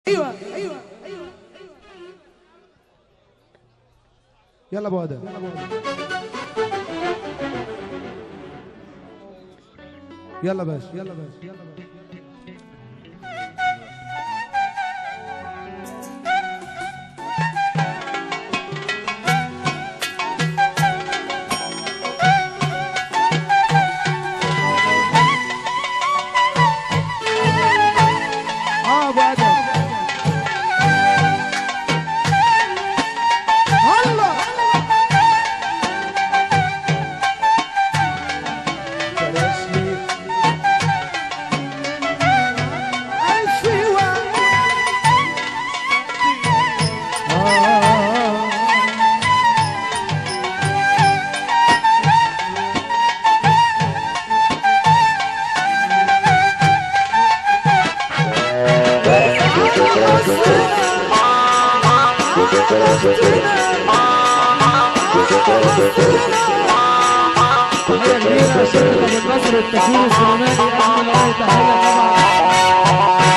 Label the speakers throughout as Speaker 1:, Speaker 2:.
Speaker 1: ايوه ايوه يلا ابو ادم يلا باش يلا باش يلا باش اه ابو ادم الله فرشني ألف واحد آه تحية كبيرة لشركة أبو النصر التصوير السينمائي أجمل أي تحية طبعا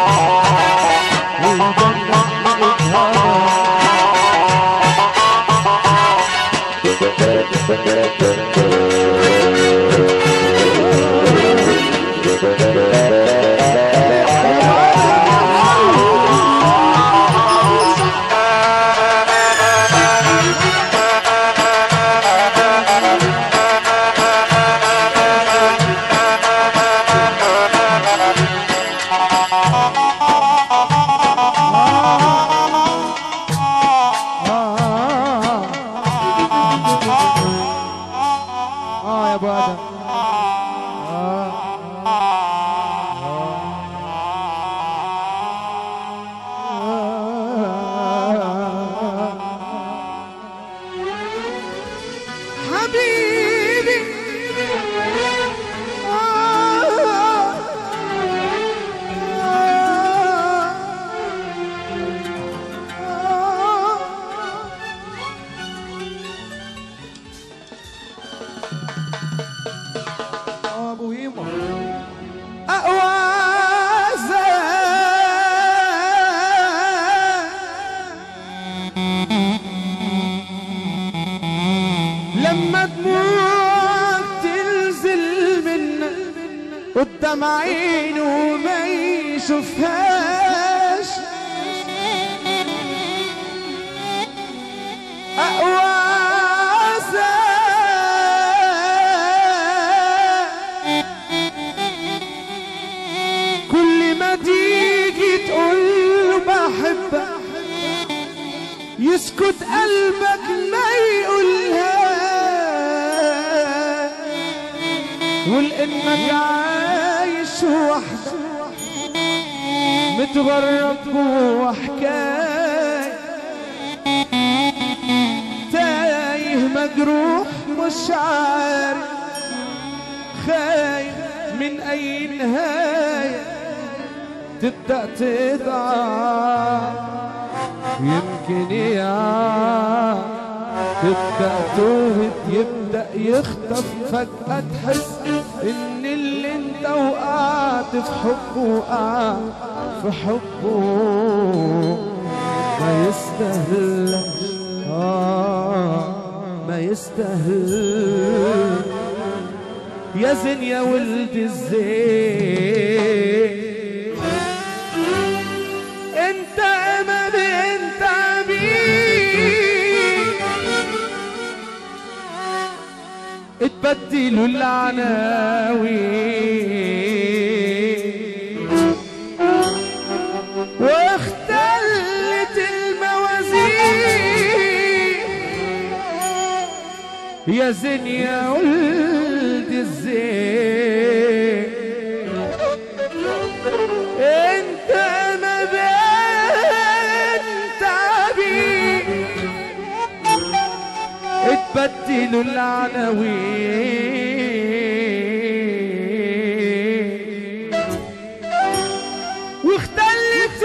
Speaker 1: آه آه يا أبو آدم آه حبيبي ابو هيما اقوى لما دموعك تنزل منك قدام عينه وما يشوفهاش أقوى عذاب كل ما تيجي تقول له بحبك يسكت قلبك ما يقولها ولانك عايش وحدك متغرب جوا حكايه تايه مجروح مش عارف خايف من اي نهايه تبدا تضعف يمكن يا تبدا توهد يبدا يخطف فجاه تحس ان اللي انت وقعت في حبه وقع في حبه ما يستاهلش آه ما يستاهل يا زين يا ولد الزين انت امل انت عبيد اتبدلوا العناوين واختلت الموازين يا زين يا ولد الزين انت ما بين تعبين اتبدلوا العناوين واختلت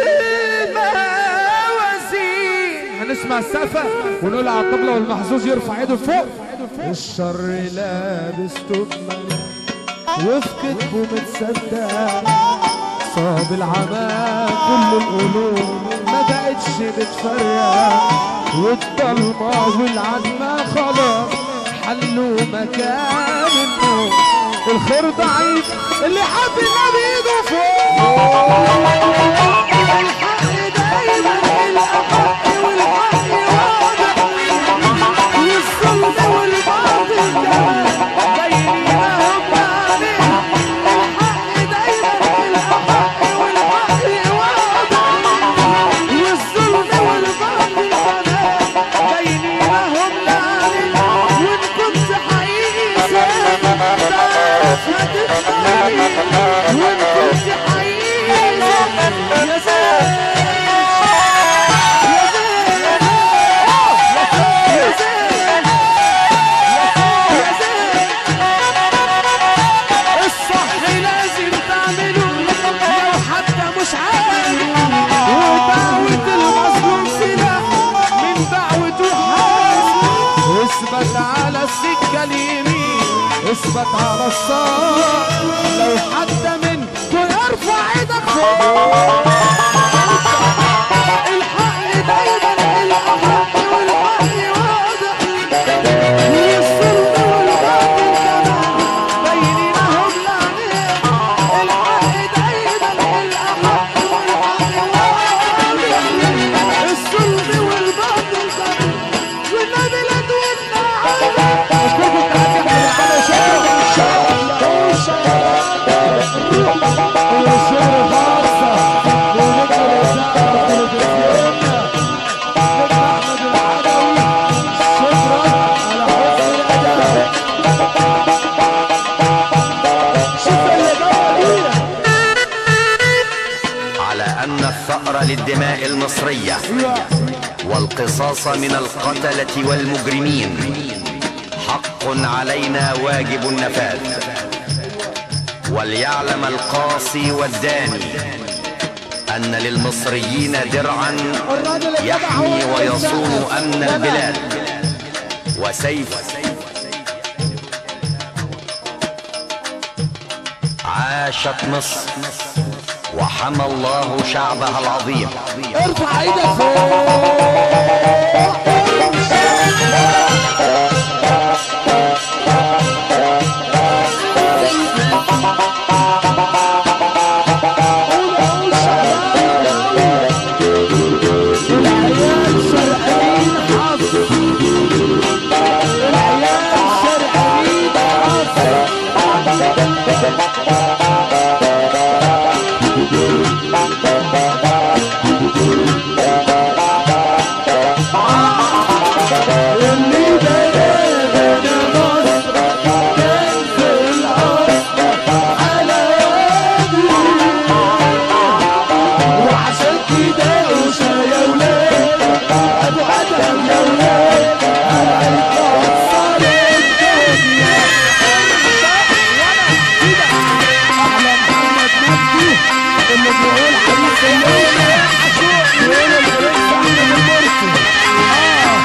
Speaker 1: الموازين هنسمع السقفة ونقول على الطبلة والمحظوظ يرفع ايده فوق الشر لابس تهمة وفي كتفه متصدق أصاب العمى كل القلوب ما بقتش بتفرق والضلمة والعتمة خلاص حلوا مكان النور الخير ضعيف اللي حب النبي ايده فوق الحق دايما الحق والحق واضح والظلم والباطل كمان باينين هم عليه الحق دايما الحق والحق واضح والظلم والباطل كمان باينين هم عليه وان كنت حقيقي سامع تعرف هتفضل وان كنت حقيقي سامع يا زين يا زين يا زين الصح لازم تعمله لو حتى مش عارف ودعوة المظلوم سلاح من دعوته حارس اثبت على السكة اليمين اثبت على الصاع لو حتى من يرفع ايدك فوق الحق دايما الحق والحق واضح والظلم والباطل كمان بينهم لعنين الحق دايما الحق والحق واضح الظلم والباطل كمان والنبي لا تودنا اشكركم تعالى على شكرا ان شاء الله ان شاء الله والشغل خاصة ونجم الإذاعة والتلفزيون نجم أحمد العدوي شكرا على حسن الأداء شوف اللي جوه
Speaker 2: على أن الثأر للدماء المصرية والقصاص من القتلة والمجرمين حق علينا واجب النفاذ وليعلم القاصي والداني أن للمصريين درعا يحمي ويصون أمن البلاد وسيف عاشت مصر وحمى الله شعبها العظيم
Speaker 1: ارفع ايدك فوق العيال شرقانين حظ العيال شرقانين حظ اللي بلغنا مصر كان في الأصل على يدي وعشان كده وشا يا ولاد ابو ادم يا ولاد هيكسر الدنيا احلى محمد مجدي اللي بيقول حديث الليله بيقول البرنس احمد المرسي اه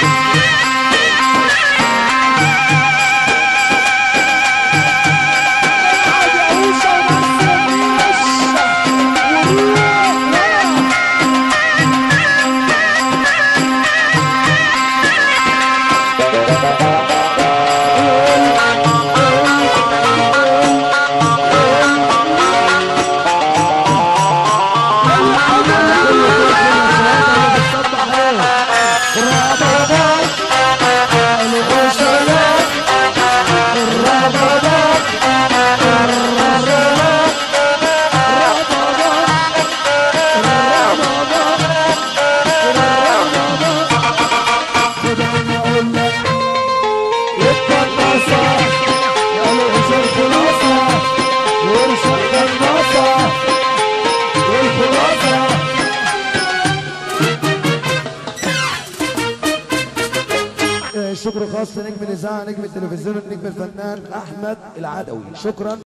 Speaker 1: عادي اوشا ومصر وشا وروح شكر خاص لنجم الاذاعه نجم التلفزيون النجم الفنان احمد العدوي شكرا